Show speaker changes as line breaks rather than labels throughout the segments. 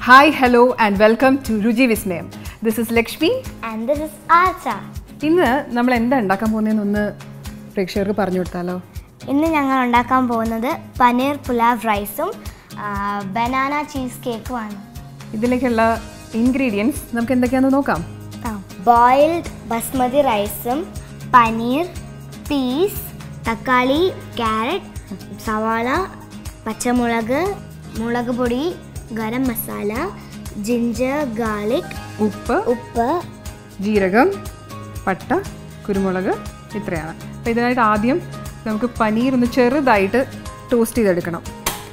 Hi hello and welcome to Ruchi Vismayam this is Lakshmi
And this is Archa.
ഇന്ന് നമ്മൾ എന്താ ഉണ്ടാക്കാൻ പോകുന്നതെന്ന് ഒന്ന് പ്രേക്ഷകർക്ക് പറഞ്ഞു കൊടുത്താലോ
ഇന്ന് ഞങ്ങൾ ഉണ്ടാക്കാൻ പോകുന്നത് പനീർ പുലാവ് റൈസും ബനാന ചീസ് കേക്കുമാണ്
ഇതിലേക്കുള്ള ഇൻഗ്രീഡിയൻസ് നമുക്ക് എന്തൊക്കെയാണെന്ന് നോക്കാം
ബോയിൽഡ് ബസ്മതി റൈസും പനീർ പീസ് തക്കാളി ക്യാരറ്റ് സവാള പച്ചമുളക് മുളക് പൊടി ഗരം മസാല ജിഞ്ചർ ഗാർലിക്
ഉപ്പ്
ഉപ്പ്
ജീരകം പട്ട കുരുമുളക് ഇത്രയാണ് അപ്പോൾ ഇതിനായിട്ട് ആദ്യം നമുക്ക് പനീർ ഒന്ന് ചെറുതായിട്ട് ടോസ്റ്റ് ചെയ്തെടുക്കണം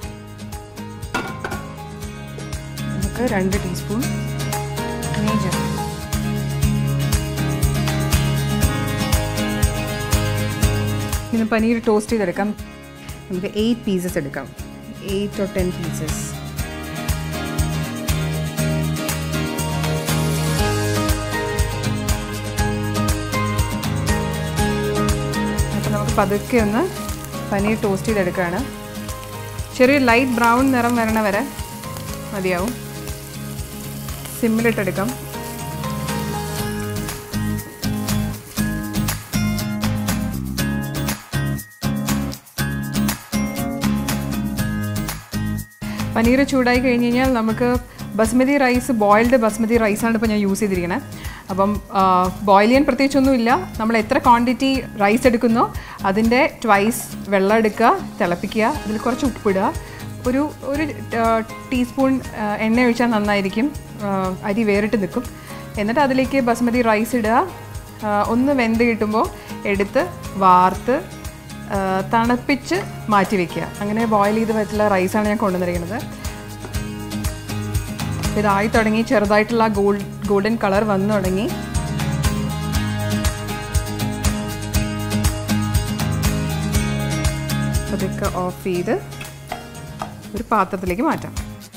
നമുക്ക് രണ്ട് ടീസ്പൂൺ നെയ്യ് ചേർക്കാം. ഇനി പനീർ ടോസ്റ്റ് ചെയ്തെടുക്കാം നമുക്ക് എയ്റ്റ് പീസസ് എടുക്കാം എയ്റ്റ് ഓർ ടെൻ പീസസ് അപ്പോൾ നമുക്ക് പതുക്കെ ഒന്ന് പനീർ ടോസ്റ്റ് ചെയ്തെടുക്കുകയാണ് ചെറിയ ലൈറ്റ് ബ്രൗൺ നിറം വരണ വരെ മതിയാവും സിമ്മിലിട്ടെടുക്കാം പനീർ ചൂടായി കഴിഞ്ഞ് കഴിഞ്ഞാൽ നമുക്ക് ബസ്മതി റൈസ് ബോയിൽഡ് ബസ്മതി റൈസാണ് ഇപ്പോൾ ഞാൻ യൂസ് ചെയ്തിരിക്കുന്നത് അപ്പം ബോയിൽ ചെയ്യാൻ പ്രത്യേകിച്ചൊന്നുമില്ല നമ്മൾ എത്ര ക്വാണ്ടിറ്റി റൈസ് എടുക്കുന്നോ അതിൻ്റെ ട്വൈസ് വെള്ളം എടുക്കുക തിളപ്പിക്കുക അതിൽ കുറച്ച് ഉപ്പിടുക ഒരു ഒരു ടീസ്പൂൺ എണ്ണ ഒഴിച്ചാൽ നന്നായിരിക്കും ആ, അരി വേറിട്ട് നിൽക്കും എന്നിട്ട് അതിലേക്ക് ബസ്മതി റൈസ് ഇടുക ആ, ഒന്ന് വെന്ത് കിട്ടുമ്പോൾ എടുത്ത് വാർത്ത് ആ, തണുപ്പിച്ച് മാറ്റി വെക്കുക അങ്ങനെ ബോയിൽ ചെയ്ത് വെച്ചുള്ള റൈസാണ് ഞാൻ കൊണ്ടുവന്നിരിക്കുന്നത് ഇതായി തുടങ്ങി ചെറുതായിട്ടുള്ള ഗോൾഡ് ഗോൾഡൻ കളർ വന്നു തുടങ്ങി അതൊക്കെ ഓഫ് ചെയ്ത് ഒരു പാത്രത്തിലേക്ക് മാറ്റാം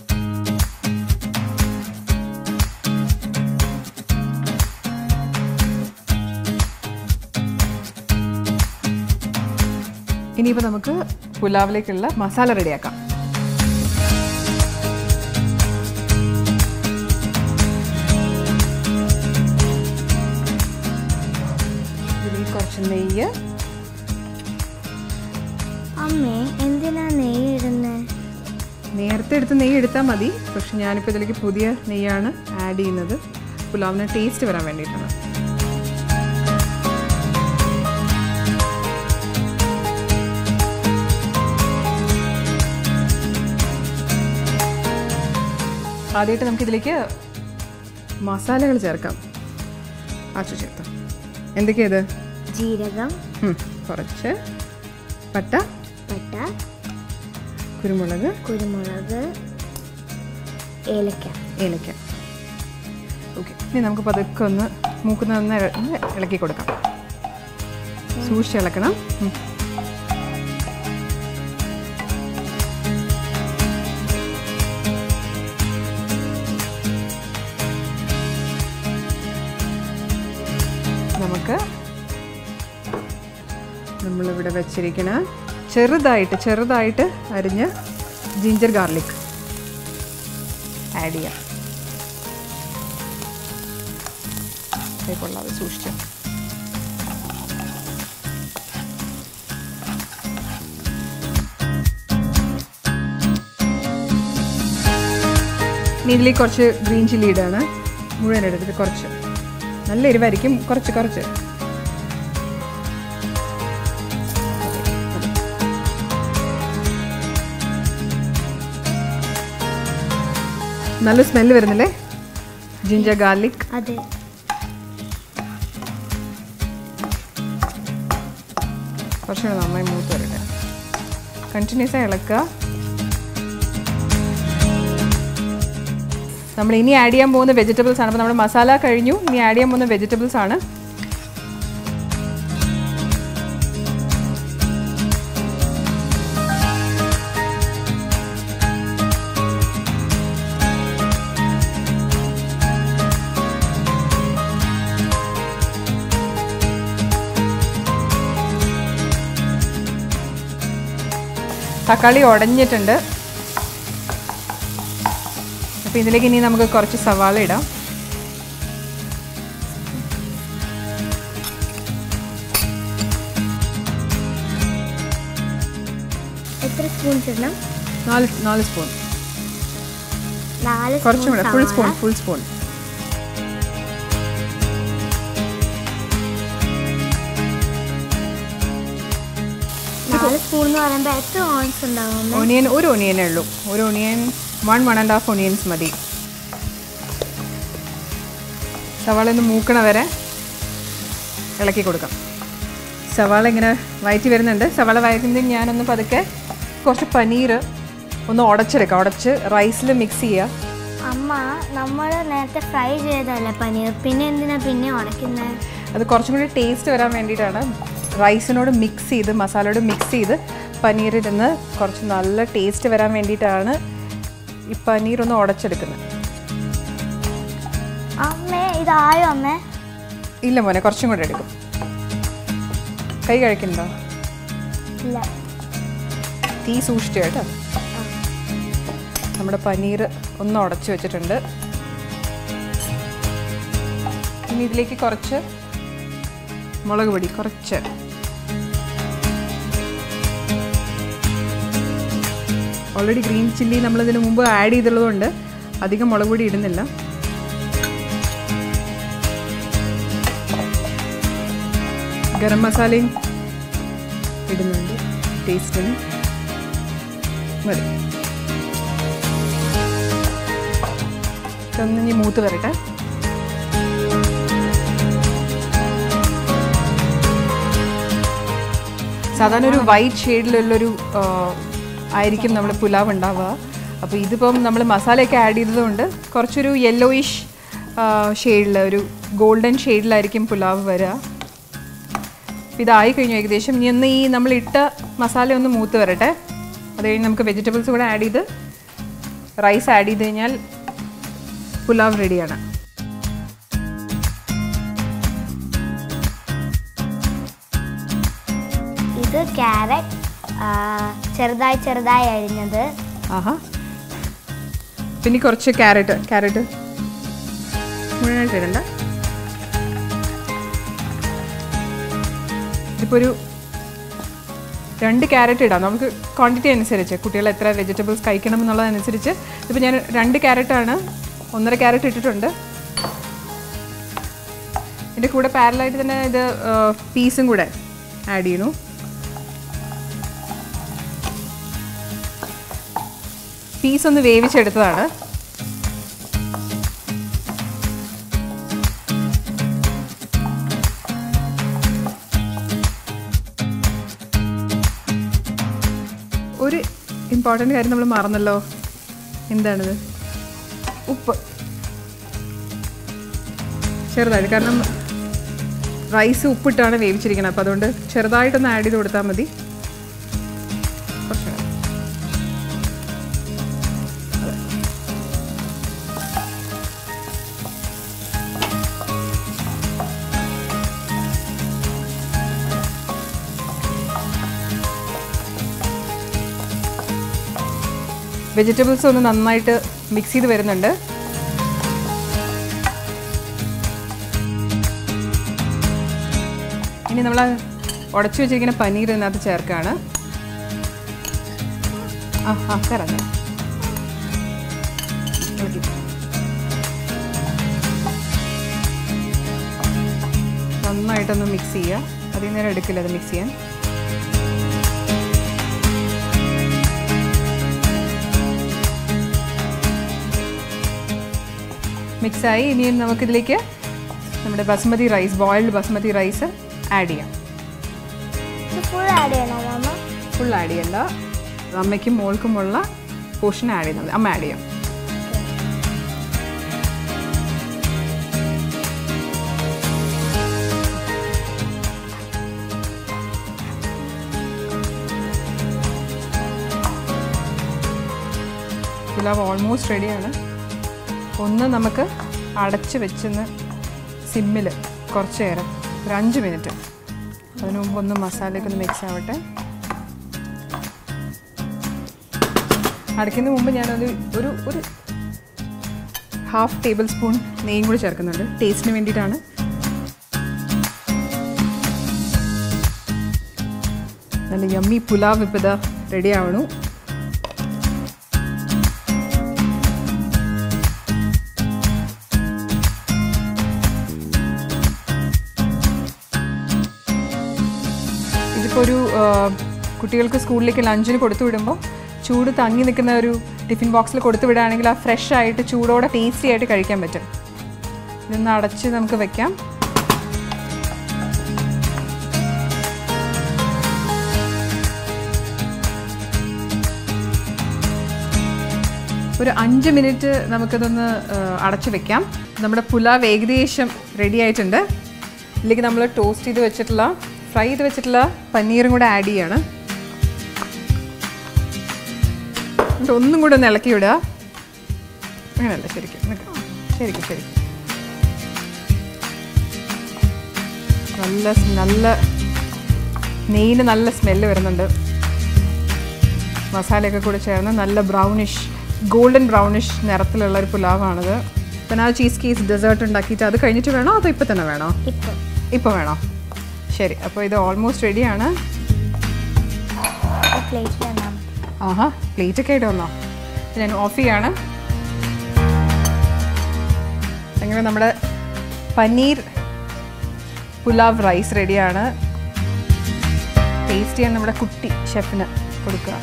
ഇനിയിപ്പോൾ നമുക്ക് പുലാവിലേക്കുള്ള മസാല റെഡിയാക്കാം ഇതിൽ കുറച്ച് നെയ്യ്
അമ്മേ എന്തിനാ നെയ്യ് ഇടുന്നത്
നേരത്തെ എടുത്ത് നെയ്യ് എടുത്താൽ മതി പക്ഷെ ഞാനിപ്പോൾ ഇതിലേക്ക് പുതിയ നെയ്യാണ് ആഡ് ചെയ്യുന്നത് പുലാവിന് ടേസ്റ്റ് വരാൻ വേണ്ടിയിട്ടാണ് ആദ്യമായിട്ട് നമുക്കിതിലേക്ക് മസാലകൾ ചേർക്കാം ആച്ചു ചേർത്താം എന്തൊക്കെയത്
ജീരകം
കുറച്ച് പട്ട
പട്ട
കുരുമുളക്
കുരുമുളക് ഏലക്ക
ഏലക്ക ഓക്കെ ഇനി നമുക്ക് പതുക്കെ ഒന്ന് മൂക്കുന്ന ഒന്ന് ഇള- ഒന്ന് ഇളക്കി കൊടുക്കാം സൂക്ഷിച്ച് ഇളക്കണം ഉം. നമുക്ക് നമ്മളിവിടെ വെച്ചിരിക്കണ ചെറുതായിട്ട് ചെറുതായിട്ട് അരിഞ്ഞ ജിഞ്ചർ ഗാർലിക് ആഡ് ചെയ്യാം കൈ കൊള്ളാതെ സൂക്ഷിച്ചു ഇനി ഇതിലേക്ക് കുറച്ച് ഗ്രീൻ ചില്ലി ഇടാണ് മുഴുവൻ എടുത്തിട്ട് കുറച്ച് നല്ല എരിവായിരിക്കും കുറച്ച് കുറച്ച് നല്ല സ്മെല്ല് വരുന്നില്ലേ ജിഞ്ചർ ഗാർലിക്
അതെ
കുറച്ചുകൂടെ നന്നായി മൂത്ത് വരട്ടെ കണ്ടിന്യൂസ് ആയി ഇളക്കുക നമ്മൾ ഇനി ആഡ് ചെയ്യാൻ പോകുന്ന വെജിറ്റബിൾസ് ആണ് അപ്പോൾ നമ്മുടെ മസാല കഴിഞ്ഞു ഇനി ആഡ് ചെയ്യാൻ പോകുന്ന വെജിറ്റബിൾസ് ആണ് തക്കാളി ഉടഞ്ഞിട്ടുണ്ട് അപ്പോൾ ഇതിലേക്ക് ഇനി നമുക്ക് കുറച്ച് സവാള ഇടാം
എത്ര സ്പൂൺസ് ഇടണം
നാല് നാല് സ്പൂൺ
നാല്
കുറച്ചും കൂടെ ഫുൾ സ്പൂൺ
സവാള.
ഫുൾ സ്പൂൺ
നാല് സ്പൂൺ എന്ന് പറയുമ്പോൾ എത്ര ഓൺസ് ഉണ്ടാവും അമ്മേ?
ഒണിയൻ ഒരു ഒണിയനേ ഉള്ളൂ ഒരു onion one one and half onions മതി സവാള ഒന്ന് മൂക്കണ വരെ ഇളക്കി കൊടുക്കാം സവാള ഇങ്ങനെ വയറ്റി വരുന്നുണ്ട് സവാള വയറ്റുന്നതിന് ഞാനൊന്ന് പതുക്കെ കുറച്ച് പനീർ ഒന്ന് ഉടച്ചെടുക്കാം ഉടച്ച് റൈസിൽ മിക്സ് ചെയ്യുക
അമ്മ നമ്മൾ നേരത്തെ ഫ്രൈ ചെയ്തതല്ലേ പനീർ പിന്നെ എന്തിനാ പിന്നെ ഉടയ്ക്കുന്നത്
അത് കുറച്ചും കൂടി ടേസ്റ്റ് വരാൻ വേണ്ടിയിട്ടാണ് റൈസിനോട് മിക്സ് ചെയ്ത് മസാലയോട് മിക്സ് ചെയ്ത് പനീറിൽ നിന്ന് കുറച്ച് നല്ല ടേസ്റ്റ് വരാൻ വേണ്ടിയിട്ടാണ് ഈ പനീർ ഒന്ന് ഉടച്ചെടുക്കുന്നത്
അമ്മേ ഇതായോ അമ്മേ
ഇല്ല മോനെ കുറച്ചും കൂടെ എടുക്കും കൈ കഴിക്കണ്ടോ
ഇല്ല
തീ സൂക്ഷിച്ചു കേട്ടോ നമ്മുടെ പനീർ ഒന്ന് ഉടച്ചു വെച്ചിട്ടുണ്ട് ഇനി ഇതിലേക്ക് കുറച്ച് മുളക് പൊടി കുറച്ച് ഓൾറെഡി ഗ്രീൻ ചില്ലി നമ്മളിതിന് മുമ്പ് ആഡ് ചെയ്തുള്ളതുകൊണ്ട് അധികം മുളക് പൊടി ഇടുന്നില്ല ഗരം മസാലയും ഇടുന്നുണ്ട് ടേസ്റ്റിന് മതി ഇതൊന്ന് ഇനി മൂത്ത് വരട്ടെ സാധാരണ ഒരു വൈറ്റ് ഷെയ്ഡിലുള്ളൊരു ആയിരിക്കും നമ്മൾ പുലാവ് ഉണ്ടാവുക അപ്പോൾ ഇതിപ്പം നമ്മൾ മസാലയൊക്കെ ആഡ് ചെയ്തതുകൊണ്ട് കുറച്ചൊരു യെല്ലോയിഷ് ഷെയ്ഡിൽ ഒരു ഗോൾഡൻ ഷെയ്ഡിലായിരിക്കും പുലാവ് വരിക അപ്പോൾ ഇതായി കഴിഞ്ഞു ഏകദേശം ഇനി ഒന്ന് ഈ നമ്മൾ ഇട്ട മസാല ഒന്ന് മൂത്ത് വരട്ടെ അത് കഴിഞ്ഞ് നമുക്ക് വെജിറ്റബിൾസ് കൂടെ ആഡ് ചെയ്ത് റൈസ് ആഡ് ചെയ്ത് കഴിഞ്ഞാൽ പുലാവ് റെഡിയാണ്
ഇത് ക്യാരറ്റ് ചെറുതായി ചെറുതായി അരിഞ്ഞത്
ആഹാ പിന്നെ കുറച്ച് ക്യാരറ്റ് ക്യാരറ്റ് മുഴുവനായിട്ട് ഇടണ്ട ഇതിപ്പോൾ ഒരു രണ്ട് ക്യാരറ്റ് ഇടാം നമുക്ക് ക്വാണ്ടിറ്റി അനുസരിച്ച് കുട്ടികൾ എത്ര വെജിറ്റബിൾസ് കഴിക്കണം എന്നുള്ളതനുസരിച്ച് ഇതിപ്പോൾ ഞാൻ രണ്ട് ക്യാരറ്റാണ് ഒന്നര ക്യാരറ്റ് ഇട്ടിട്ടുണ്ട് ഇതിൻ്റെ കൂടെ പാരലായിട്ട് തന്നെ ഇത് പീസും കൂടെ ആഡ് ചെയ്യണു പീസ് ഒന്ന് വേവിച്ചെടുത്തതാണ് ഒരു ഇമ്പോർട്ടൻ്റ് കാര്യം നമ്മൾ മറന്നല്ലോ എന്താണിത് ഉപ്പ് ചെറുതായിട്ട് കാരണം റൈസ് ഉപ്പിട്ടാണ് വേവിച്ചിരിക്കുന്നത് അപ്പോൾ അതുകൊണ്ട് ചെറുതായിട്ടൊന്ന് ആഡ് ചെയ്ത് കൊടുത്താൽ മതി കുറച്ച് കൂടെ. വെജിറ്റബിൾസ് ഒന്ന് നന്നായിട്ട് മിക്സ് ചെയ്ത് വരുന്നുണ്ട് ഇനി നമ്മൾ ഉടച്ചു വെച്ചിരിക്കുന്ന പനീർ ഇതിനകത്ത് ചേർക്കുകയാണ് ആ ആ തരാം തരാം. ഇളക്കി. നന്നായിട്ടൊന്ന് മിക്സ് ചെയ്യുക അധികം നേരം എടുക്കില്ല അത് മിക്സ് ചെയ്യാൻ മിക്സായി ഇനി നമുക്കിതിലേക്ക് നമ്മുടെ basmati rice boiled basmati rice add ചെയ്യാം
ഇത് ഫുൾ ആഡ് ചെയ്യണോ അമ്മ
ഫുൾ ആഡ് ചെയ്യണ്ട അമ്മയ്ക്കും മോൾക്കുമുള്ള പോർഷൻ ആഡ് ചെയ്യുന്നത് അമ്മ ആഡ് ചെയ്യാം പുലാവ് ഓൾമോസ്റ്റ് റെഡിയാണ് ഒന്ന് നമുക്ക് അടച്ച് വെച്ചെന്ന് സിമ്മിൽ കുറച്ച് നേരം ഒരു അഞ്ച് മിനിറ്റ് അതിനു മുമ്പ് ഒന്ന് മസാലയൊക്കെ ഒന്ന് മിക്സ് ആവട്ടെ അടയ്ക്കുന്ന മുമ്പ് ഞാനൊരു ഒരു ഒരു ഹാഫ് ടേബിൾ സ്പൂൺ നെയ്യും കൂടി ചേർക്കുന്നുണ്ട് ടേസ്റ്റിന് വേണ്ടിയിട്ടാണ് നല്ല യമ്മി പുലാവ് ഇപ്പോൾ ഇതാ റെഡി ആവണു ഇതിപ്പോൾ ഒരു ആ, കുട്ടികൾക്ക് സ്കൂളിലേക്ക് ലഞ്ചിന് കൊടുത്തു വിടുമ്പോൾ ചൂട് തങ്ങി നിൽക്കുന്ന ഒരു ടിഫിൻ ബോക്സിൽ കൊടുത്തു വിടുകയാണെങ്കിൽ ആ ഫ്രഷ് ആയിട്ട് ചൂടോടെ ടേസ്റ്റി ആയിട്ട് കഴിക്കാൻ പറ്റും ഇതൊന്ന് അടച്ച് നമുക്ക് വെക്കാം ഒരു അഞ്ച് മിനിറ്റ് നമുക്കിതൊന്ന് ആ, അടച്ച് വെക്കാം നമ്മുടെ പുലാവ് ഏകദേശം റെഡി ആയിട്ടുണ്ട് ഇതിലേക്ക് നമ്മൾ ടോസ്റ്റ് ചെയ്ത് വെച്ചിട്ടുള്ള ഫ്രൈ ചെയ്ത് വെച്ചിട്ടുള്ള പനീറും കൂടെ ആഡ് ചെയ്യാണ് എന്നിട്ട് ഒന്നും കൂടെ ഒന്ന് ഇളക്കി വിടുക അങ്ങനെയല്ല ശരിക്കും നിക്ക്. ശരിക്കും ശരിക്കും നല്ല സ്- നല്ല നെയ്യിന് നല്ല സ്മെല്ല് വരുന്നുണ്ട് മസാലയൊക്കെ കൂടി ചേർന്ന് നല്ല ബ്രൗണിഷ് ഗോൾഡൻ ബ്രൗണിഷ് നിറത്തിലുള്ള ഒരു പുലാവാണിത് പിന്നെ ആ ചീസ് കേസ് ഡെസേർട്ട് ഉണ്ടാക്കിയിട്ട് അത് കഴിഞ്ഞിട്ട് വേണോ അതോ ഇപ്പം തന്നെ വേണോ
ഇപ്പം
ഇപ്പോൾ വേണോ ശരി അപ്പോൾ ഇത് ഓൾമോസ്റ്റ് റെഡിയാണ്
പ്ലേറ്റിൽ തന്നാൽ മതി
ആഹാ പ്ലേറ്റ് ഒക്കെ ആയിട്ട് വന്നോ ഞാൻ ഓഫ് ചെയ്യാണ് അങ്ങനെ നമ്മുടെ പനീർ പുലാവ് റൈസ് റെഡിയാണ് ടേസ്റ്റ് ചെയ്യാൻ നമ്മുടെ കുട്ടി ഷെഫിന് കൊടുക്കുക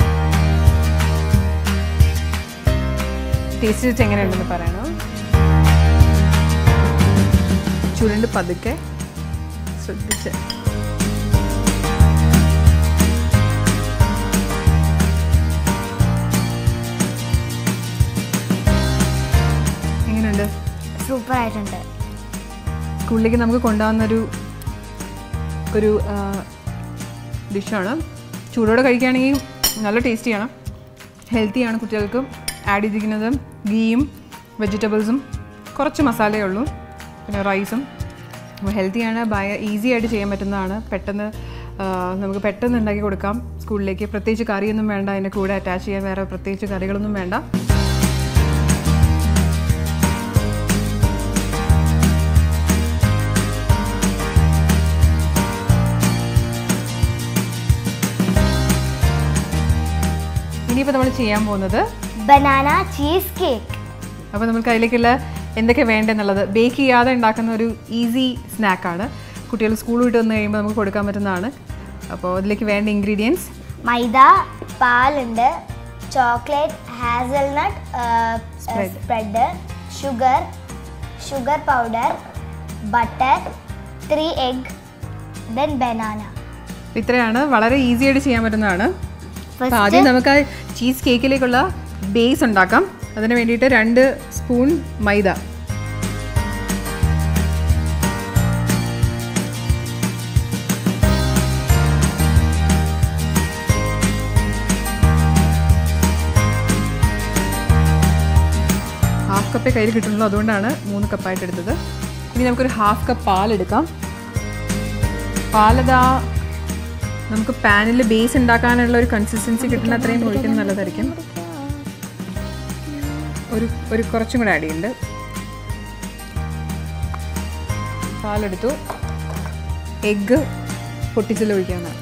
ടേസ്റ്റ് ചെയ്തിട്ട് എങ്ങനെയുണ്ടെന്ന് പറയണം ചുരുണ്ട് പതുക്കെ ശ്രദ്ധിച്ച് എങ്ങനെയുണ്ട്
സൂപ്പർ ആയിട്ടുണ്ട്
സ്കൂളിലേക്ക് നമുക്ക് കൊണ്ടുപോകുന്നൊരു ഒരു ഡിഷാണ് ചൂടോടെ കഴിക്കുകയാണെങ്കിൽ നല്ല ടേസ്റ്റിയാണ് ഹെൽത്തിയാണ് കുട്ടികൾക്ക് ആഡ് ചെയ്തിരിക്കുന്നത് ഗീയും വെജിറ്റബിൾസും കുറച്ച് മസാലയേ ഉള്ളൂ പിന്നെ റൈസും അപ്പോൾ ഹെൽത്തിയാണ് ഭയ ഈസി ആയിട്ട് ചെയ്യാൻ പറ്റുന്നതാണ് പെട്ടെന്ന് ആ, നമുക്ക് പെട്ടെന്ന് ഉണ്ടാക്കി കൊടുക്കാം സ്കൂളിലേക്ക് പ്രത്യേകിച്ച് കറിയൊന്നും വേണ്ട അതിൻ്റെ കൂടെ അറ്റാച്ച് ചെയ്യാൻ വേറെ പ്രത്യേകിച്ച് കറികളൊന്നും വേണ്ട ഇനിയിപ്പോൾ നമ്മൾ ചെയ്യാൻ പോകുന്നത്
ബനാന ചീസ് കേക്ക്
അപ്പോൾ നമുക്ക് അതിലേക്കുള്ള എന്തൊക്കെ വേണ്ടെന്നുള്ളത് ബേക്ക് ചെയ്യാതെ ഉണ്ടാക്കുന്ന ഒരു ഈസി സ്നാക്കാണ് കുട്ടികൾ സ്കൂൾ വിട്ട് വന്ന് കഴിയുമ്പോൾ നമുക്ക് കൊടുക്കാൻ പറ്റുന്നതാണ് അപ്പോൾ അതിലേക്ക് വേണ്ട ഇൻഗ്രീഡിയൻസ്
മൈദ പാലുണ്ട് chocolate hazelnut
Spread.
Spread sugar sugar powder butter three egg then banana
ഇത്രയാണ് വളരെ ഈസി ആയിട്ട് ചെയ്യാൻ പറ്റുന്നതാണ് അപ്പോൾ ആദ്യം നമുക്ക് ആ ചീസ് കേക്കിലേക്കുള്ള ബേസ് ഉണ്ടാക്കാം അതിന് വേണ്ടിയിട്ട് രണ്ട് സ്പൂൺ മൈദ ഹാഫ് കപ്പേ കയ്യിൽ കിട്ടുള്ളൂ അതുകൊണ്ടാണ് മൂന്ന് കപ്പായിട്ട് എടുത്തത് ഇനി നമുക്കൊരു ഹാഫ് കപ്പ് പാലെടുക്കാം പാലതാ നമുക്ക് പാനിൽ ബേസ് ഉണ്ടാക്കാനുള്ള ഒരു കൺസിസ്റ്റൻസി കിട്ടുന്ന അത്രയും ഒഴിക്കുന്നത് നല്ലതായിരിക്കും ഒരു ഒരു കുറച്ചും കൂടെ ആഡ് ചെയ്യുന്നുണ്ട് പാലെടുത്തു എഗ്ഗ് പൊട്ടിച്ചിൽ ഒഴിക്കാവുന്നതാണ്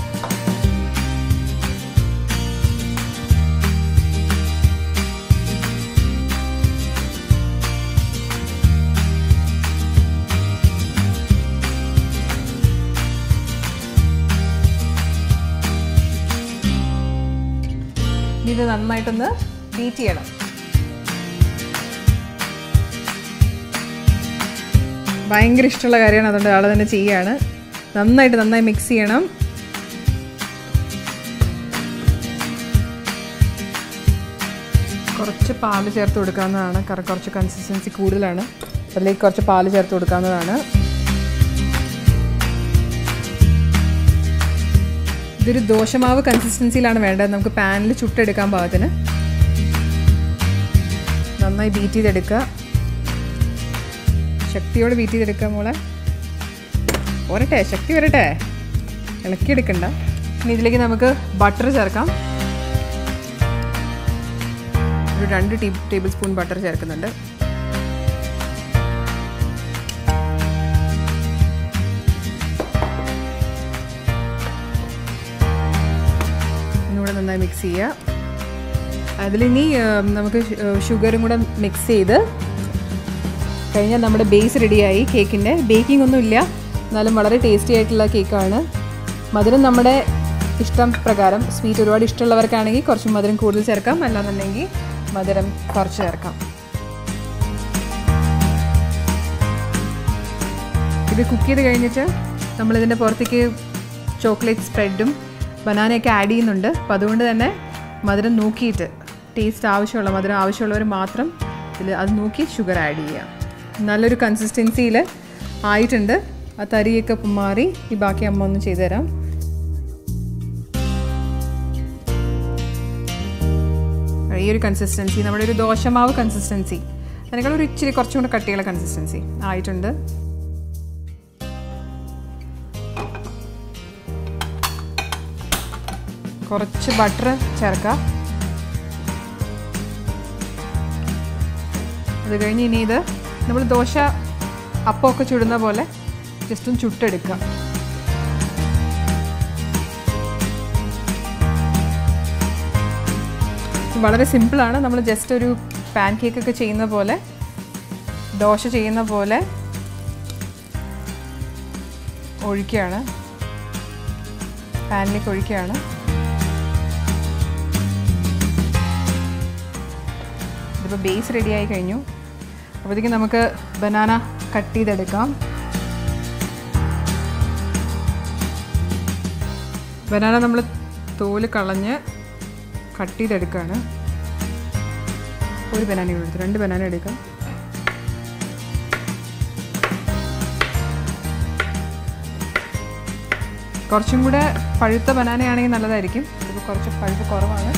ഇനി ഇത് നന്നായിട്ടൊന്ന് ബീറ്റ് ചെയ്യണം ഭയങ്കര ഇഷ്ടമുള്ള കാര്യമാണ് അതുകൊണ്ട് ആൾ തന്നെ ചെയ്യാണ് നന്നായിട്ട് നന്നായി മിക്സ് ചെയ്യണം കുറച്ച് പാല് ചേർത്ത് കൊടുക്കാവുന്നതാണ് കാരണം കുറച്ച് കൺസിസ്റ്റൻസി കൂടുതലാണ് അതിലേക്ക് കുറച്ച് പാല് ചേർത്ത് കൊടുക്കാവുന്നതാണ് ഇതൊരു ദോശമാവ് കൺസിസ്റ്റൻസിയിലാണ് വേണ്ടത് നമുക്ക് പാനിൽ ചുട്ടെടുക്കാൻ പാകത്തിന് നന്നായി ബീറ്റ് ചെയ്തെടുക്കുക ശക്തിയോടെ ബീറ്റ് ചെയ്തെടുക്കുക മോളെ പോരട്ടെ ശക്തി വരട്ടെ ഇളക്കിയെടുക്കണ്ട ഇനി ഇതിലേക്ക് നമുക്ക് ബട്ടർ ചേർക്കാം ഒരു രണ്ട് ടീ ടേബിൾ സ്പൂൺ ബട്ടർ ചേർക്കുന്നുണ്ട് നന്നായി മിക്സ് ചെയ്യുക അതിലിനി ആ, നമുക്ക് ഷുഗറും കൂടെ മിക്സ് ചെയ്ത് കഴിഞ്ഞാൽ നമ്മുടെ ബേസ് റെഡിയായി കേക്കിൻ്റെ ബേക്കിംഗ് ഒന്നുമില്ല എന്നാലും വളരെ ടേസ്റ്റി ആയിട്ടുള്ള കേക്കാണ് മധുരം നമ്മുടെ ഇഷ്ടം പ്രകാരം സ്വീറ്റ് ഒരുപാട് ഇഷ്ടമുള്ളവർക്കാണെങ്കിൽ കുറച്ച് മധുരം കൂടുതൽ ചേർക്കാം അല്ലാന്നുണ്ടെങ്കിൽ മധുരം കുറച്ച് ചേർക്കാം ഇത് കുക്ക് ചെയ്ത് കഴിഞ്ഞിട്ട് നമ്മളിതിൻ്റെ പുറത്തേക്ക് ചോക്ലേറ്റ് സ്പ്രെഡും ബനാനയൊക്കെ ആഡ് ചെയ്യുന്നുണ്ട് അപ്പോൾ അതുകൊണ്ട് തന്നെ മധുരം നോക്കിയിട്ട് ടേസ്റ്റ് ആവശ്യമുള്ള മധുരം ആവശ്യമുള്ളവർ മാത്രം ഇതിൽ അത് നോക്കി ഷുഗർ ആഡ് ചെയ്യുക നല്ലൊരു കൺസിസ്റ്റൻസിയിൽ ആയിട്ടുണ്ട് ആ തരിയൊക്കെ ഇപ്പം മാറി ഈ ബാക്കി അമ്മ ഒന്ന് ചെയ്തു തരാം ഈ ഒരു കൺസിസ്റ്റൻസി നമ്മുടെ ഒരു ദോശമാവ് കൺസിസ്റ്റൻസി അതിനേക്കാൾ ഒരു ഇച്ചിരി കുറച്ചും കൂടെ കട്ടിയുള്ള കൺസിസ്റ്റൻസി ആയിട്ടുണ്ട് കുറച്ച് ബട്ടർ ചേർക്കാം അത് കഴിഞ്ഞ് ഇനി ഇത് നമ്മൾ ദോശ അപ്പമൊക്കെ ചുടുന്ന പോലെ ജസ്റ്റ് ഒന്ന് ചുട്ടെടുക്കുക വളരെ സിമ്പിളാണ് നമ്മൾ ജസ്റ്റ് ഒരു പാൻ കേക്കൊക്കെ ചെയ്യുന്ന പോലെ ദോശ ചെയ്യുന്ന പോലെ ഒഴിക്കുകയാണ് പാനിലേക്ക് ഒഴിക്കുകയാണ് ഇതിപ്പോൾ ബേസ് റെഡി ആയി കഴിഞ്ഞു അപ്പോഴത്തേക്കും നമുക്ക് ബനാന കട്ട് ചെയ്തെടുക്കാം ബനാന നമ്മൾ തോല് കളഞ്ഞ് കട്ട് ചെയ്തെടുക്കുകയാണ് ഒരു ബനാന എടുത്തു രണ്ട് ബനാന എടുക്കാം കുറച്ചും കൂടെ പഴുത്ത ബനാനയാണെങ്കിൽ നല്ലതായിരിക്കും ഇതിപ്പോൾ കുറച്ച് പഴുപ്പ് കുറവാണ്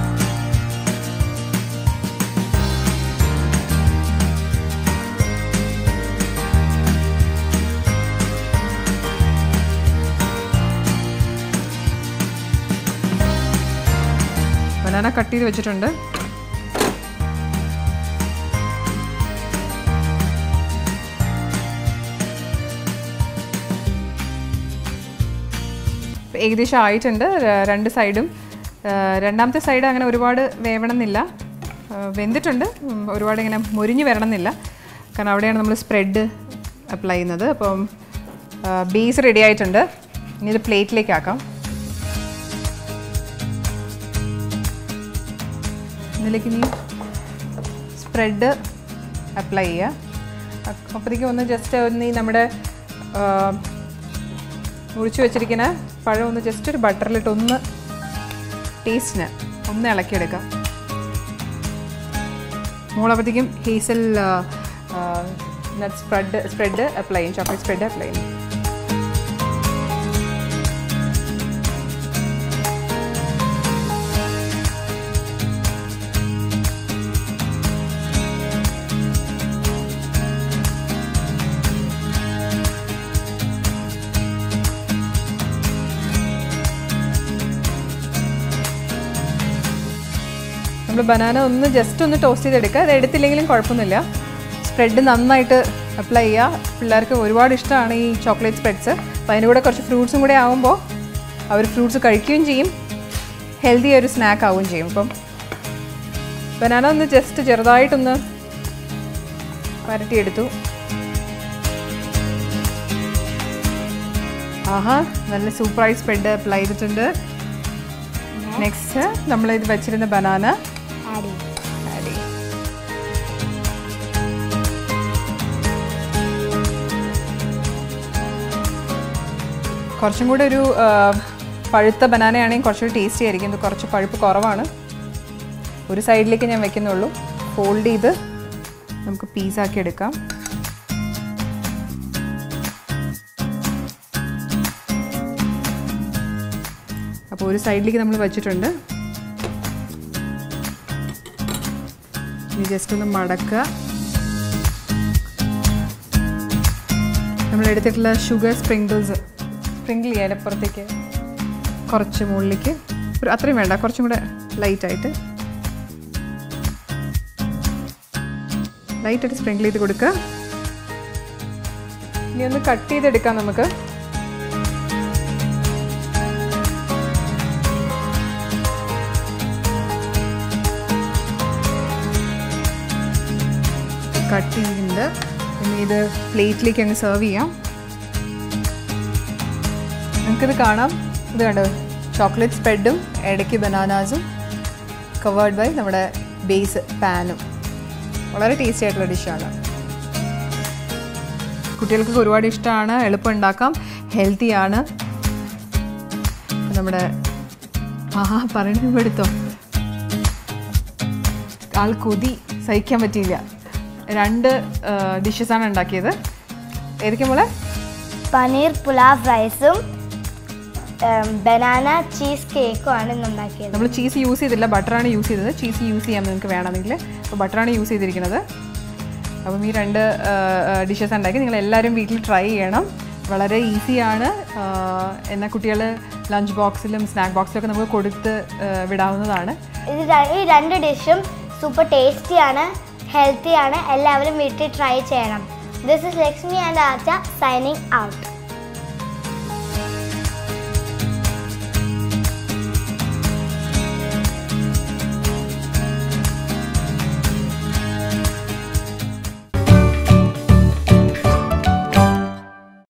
ബനാന കട്ട് ചെയ്ത് വെച്ചിട്ടുണ്ട് ഏകദേശം ആയിട്ടുണ്ട് ര- രണ്ട് സൈഡും ആ, രണ്ടാമത്തെ സൈഡ് അങ്ങനെ ഒരുപാട് വേവണമെന്നില്ല ആ, വെന്തിട്ടുണ്ട് ഉം, ഒരുപാട് ഇങ്ങനെ മൊരിഞ്ഞ് വരണമെന്നില്ല കാരണം അവിടെയാണ് നമ്മൾ സ്പ്രെഡ് അപ്ലൈ ചെയ്യുന്നത് അപ്പം ബേസ് റെഡി ആയിട്ടുണ്ട് ഇനി ഇത് പ്ലേറ്റിലേക്ക് ആക്കാം ഇതിലേക്ക് ഇനി സ്പ്രെഡ് അപ്ലൈ ചെയ്യുക അപ്പോഴത്തേക്കും ഒന്ന് ജസ്റ്റ് ഒന്ന് ഈ നമ്മുടെ ആ, മുറിച്ച് വെച്ചിരിക്കുന്ന പഴം ഒന്ന് ജസ്റ്റ് ഒരു ബട്ടറിലിട്ട് ഒന്ന് ടേസ്റ്റിന് ഒന്ന് ഇളക്കിയെടുക്കാം മോളപ്പോഴത്തേക്കും hazelnut spread spread apply ചെയ്യും ചോക്ലേറ്റ് സ്പ്രെഡ് അപ്ലൈ ചെയ്യും നമ്മൾ ബനാന ഒന്ന് ജസ്റ്റ് ഒന്ന് ടോസ്റ്റ് ചെയ്തെടുക്കുക അത് എടുത്തില്ലെങ്കിലും കുഴപ്പമൊന്നുമില്ല സ്പ്രെഡ് നന്നായിട്ട് അപ്ലൈ ചെയ്യുക പിള്ളേർക്ക് ഒരുപാട് ഇഷ്ടമാണ് ഈ ചോക്ലേറ്റ് സ്പ്രെഡ്സ് അപ്പോൾ അതിൻ്റെ കൂടെ കുറച്ച് ഫ്രൂട്ട്സും കൂടെ ആകുമ്പോൾ അവർ ഫ്രൂട്ട്സ് കഴിക്കുകയും ചെയ്യും ഹെൽത്തി ഒരു സ്നാക്ക് ആവുകയും ചെയ്യും അപ്പം ബനാന ഒന്ന് ജസ്റ്റ് ചെറുതായിട്ടൊന്ന് വരട്ടിയെടുത്തു ആഹാ നല്ല സൂപ്പറായി സ്പ്രെഡ് അപ്ലൈ ചെയ്തിട്ടുണ്ട് നെക്സ്റ്റ് നമ്മൾ ഇത് വെച്ചിരുന്ന ബനാന
ആഡ് ചെയ്യും
ആഡ് ചെയ്യും കുറച്ചും കൂടെ ഒരു ആ, പഴുത്ത ബനാനയാണെങ്കിൽ കുറച്ചുകൂടി ടേസ്റ്റി ആയിരിക്കും ഇത് കുറച്ച് പഴുപ്പ് കുറവാണ് ഒരു സൈഡിലേക്ക് ഞാൻ വെക്കുന്നുള്ളൂ ഫോൾഡ് ചെയ്ത് നമുക്ക് പീസാക്കി എടുക്കാം അപ്പോൾ ഒരു സൈഡിലേക്ക് നമ്മൾ വെച്ചിട്ടുണ്ട് ഇനി ജസ്റ്റ് ഒന്ന് മടക്കുക നമ്മൾ എടുത്തിട്ടുള്ള ഷുഗർ സ്പ്രിങ്കിൾസ് സ്പ്രിങ്കിൾ ചെയ്യാൻ അപ്പുറത്തേക്ക് കുറച്ച് മുകളിലേക്ക് ഒരു അത്രയും വേണ്ട കുറച്ചും കൂടെ ലൈറ്റായിട്ട് ലൈറ്റായിട്ട് സ്പ്രിങ്കിൾ ചെയ്ത് കൊടുക്കുക ഇനി ഒന്ന് കട്ട് ചെയ്തെടുക്കാം നമുക്ക് കട്ട് ചെയ്തിട്ടുണ്ട് ഇനി ഇത് പ്ലേറ്റിലേക്ക് അങ്ങ് സെർവ് ചെയ്യാം നിങ്ങൾക്കിത് കാണാം ഇത് കണ്ടോ ചോക്ലേറ്റ് സ്പ്രെഡും ഇടയ്ക്ക് ബനാനാസും കവേർഡ് ബൈ നമ്മുടെ ബേസ് പാനും വളരെ ടേസ്റ്റി ആയിട്ടുള്ള ഡിഷാണ് കുട്ടികൾക്ക് ഒരുപാട് ഇഷ്ടമാണ് എളുപ്പം ഉണ്ടാക്കാം ഹെൽത്തിയാണ് നമ്മുടെ ആ പറയണ എടുത്തോ ആൾ കൊതി സഹിക്കാൻ പറ്റിയില്ല രണ്ട് ഡിഷസാണ് ഉണ്ടാക്കിയത് ഏതൊക്കെ മോളെ
പനീർ പുലാവ് റൈസും ബനാന ചീസ് കേക്കും ആണ് ഇന്ന് ഉണ്ടാക്കിയത്
നമ്മൾ ചീസ് യൂസ് ചെയ്തില്ല ബട്ടറാണ് യൂസ് ചെയ്തത് ചീസ് യൂസ് ചെയ്യാം നിങ്ങൾക്ക് വേണമെങ്കിൽ അപ്പോൾ ബട്ടറാണ് യൂസ് ചെയ്തിരിക്കുന്നത് അപ്പം ഈ രണ്ട് ഡിഷസ് ഉണ്ടാക്കി നിങ്ങൾ എല്ലാവരും വീട്ടിൽ ട്രൈ ചെയ്യണം വളരെ ഈസിയാണ് എന്നാൽ കുട്ടികൾ ലഞ്ച് ബോക്സിലും സ്നാക്ക് ബോക്സിലൊക്കെ നമുക്ക് കൊടുത്ത് ആ, വിടാവുന്നതാണ്
ഇത് ര- ഈ രണ്ട് ഡിഷും സൂപ്പർ ടേസ്റ്റിയാണ് ഹെൽത്തിയാണ് എല്ലാവരും വീട്ടിൽ ട്രൈ ചെയ്യണം this is Lakshmi and Achcha signing out